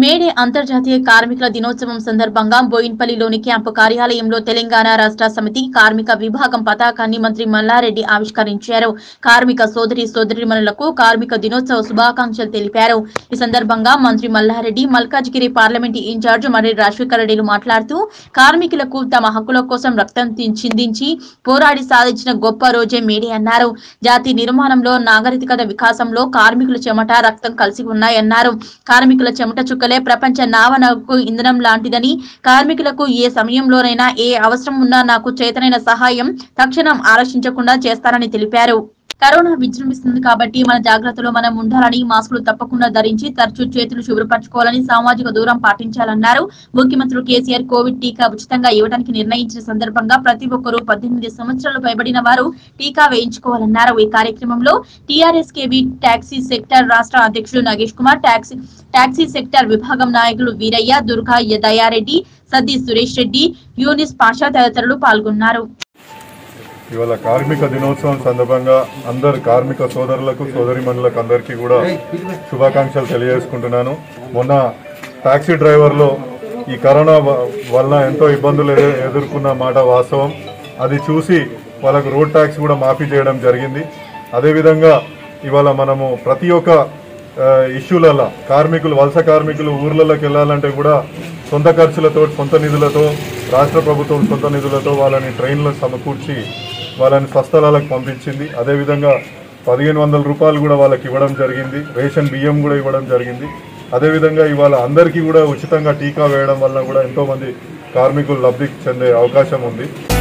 May Day అంతర్జాతీయ కార్మికుల దినోత్సవం సందర్భంగా బోయిన్పల్లిలోని క్యాంపు కార్యాలయంలో తెలంగాణ రాష్ట్ర సమితి కార్మిక విభాగం పతాకాన్ని మంత్రి మల్లారెడ్డి ఆవిష్కరించారు కార్మిక సోదరి సోదరిమణులకు కార్మిక దినోత్సవ శుభాకాంక్షలు తెలిపారు ఈ సందర్భంగా మంత్రి మల్లారెడ్డి మల్కాజ్గిరి పార్లమెంట్ ఇన్ఛార్జ్ మర్రి రాజశేఖర రెడ్డిలు మాట్లాడుతూ కార్మికులకు తమ హక్కుల కోసం రక్తం తి- చిందించి పోరాడి సాధించిన గొప్ప రోజే మేడే అన్నారు జాతి నిర్మాణంలో నాగరికత వికాసంలో కార్మికుల చెమట రక్తం కలిసి ఉన్నాయన్నారు కార్మికుల చెమట చుక్కలే ప్రపంచ నావనకు ఇంధనం లాంటిదని కార్మికులకు ఏ సమయంలోనైనా ఏ అవసరం ఉన్నా నాకు చేతనైన సహాయం తక్షణం ఆలోచించకుండా చేస్తారని తెలిపారు కరోనా విజృంభిస్తుంది కాబట్టి మన జాగ్రత్తలో మనం ఉండాలని మాస్కులు తప్పకుండా ధరించి తరచూ చేతులు శుభ్రపరచుకోవాలని సామాజిక దూరం పాటించాలన్నారు ముఖ్యమంత్రి కేసీఆర్ కోవిడ్ టీకా ఉచితంగా ఇవ్వడానికి నిర్ణయించిన సందర్భంగా ప్రతి ఒక్కరూ పద్దెనిమిది సంవత్సరాలు పైబడిన వారు టీకా వేయించుకోవాలన్నారు ఈ కార్యక్రమంలో టీఆర్ఎస్ కేవీ టాక్సీ సెక్టర్ రాష్ట్ర అధ్యక్షుడు Nagesh Kumar taxi taxi sector విభాగం నాయకులు వీరయ్య దుర్గా దయారెడ్డి సద్ది సురేష్ రెడ్డి యూనిస్ పాషా తదితరులు పాల్గొన్నారు ఇవాళ కార్మిక దినోత్సవం సందర్భంగా అందరు కార్మిక సోదరులకు సోదరిమణులకు అందరికీ కూడా శుభాకాంక్షలు తెలియజేసుకుంటున్నాను మొన్న టాక్సీ డ్రైవర్లు ఈ కరోనా వ- వలన ఎంతో ఇబ్బందులు ఎదు- ఎదుర్కొన్న మాట వాస్తవం అది చూసి వాళ్ళకు రోడ్ ట్యాక్స్ కూడా మాఫీ చేయడం జరిగింది అదేవిధంగా ఇవాళ మనము ప్రతి ఒక్క ఆ, ఇష్యూలలో కార్మికులు వలస కార్మికులు ఊర్లలోకి వెళ్ళాలంటే కూడా సొంత ఖర్చులతో సొంత నిధులతో రాష్ట్ర ప్రభుత్వం సొంత నిధులతో వాళ్ళని ట్రైన్లో సమకూర్చి వాళ్ళని స్వస్థలాలకు పంపించింది అదేవిధంగా పదిహేను వందల రూపాయలు కూడా వాళ్ళకి ఇవ్వడం జరిగింది రేషన్ బియ్యం కూడా ఇవ్వడం జరిగింది అదేవిధంగా ఇవాళ అందరికీ కూడా ఉచితంగా టీకా వేయడం వల్ల కూడా ఎంతో మంది కార్మికులు లబ్ధి చెందే అవకాశం ఉంది